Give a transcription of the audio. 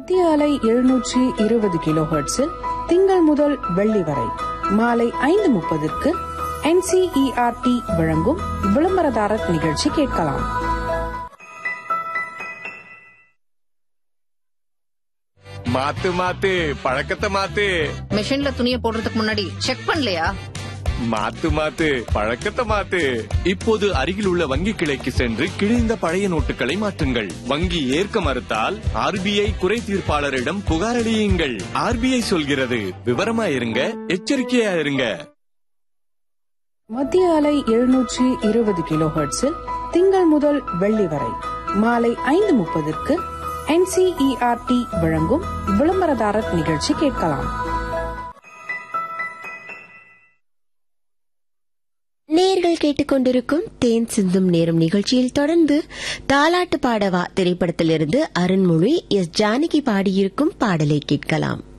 மத்திய அலை எழுநூற்றி இருபது கிலோ ஹெர்ட்ஸில் திங்கள் முதல் வெள்ளி வரை மாலை ஐந்து முப்பதற்கு என்சிஇஆர்டி வழங்கும் விளம்பரதாரர் நிகழ்ச்சி கேட்கலாம் மாத்து மாத்து பழக்கத்தை மாத்து மிஷின்ல துணியை போடுறதுக்கு முன்னாடி செக் பண்ணலையா மாத்து மாத்து பழக்கத்தை மாத்து இப்போது அருகில் உள்ள வங்கி கிளைக்கு சென்று கிழிந்த பழைய நோட்டுகளை மாற்றுங்கள் வங்கி ஏற்க மறுத்தால் ஆர்பிஐ குறை தீர்ப்பாளரிடம் புகாரளியுங்கள் ஆர்பிஐ சொல்கிறது விவரமா இருங்க எச்சரிக்கையா இருங்க மத்திய அலை எழுநூற்றி இருபது கிலோ ஹெர்ட்ஸில் திங்கள் முதல் வெள்ளி வரை மாலை ஐந்து முப்பதற்கு என்சிஇஆர்டி வழங்கும் விளம்பரதாரர் நிகழ்ச்சி கேட்கலாம் நேர்கள் கேட்டுக்கொண்டிருக்கும் தேன் சிந்தும் நேரம் நிகழ்ச்சியில் தொடர்ந்து தாலாட்டு பாடவா திரைப்படத்திலிருந்து அருண்மொழி எஸ் ஜானகி பாடியிருக்கும் பாடலை கேட்கலாம்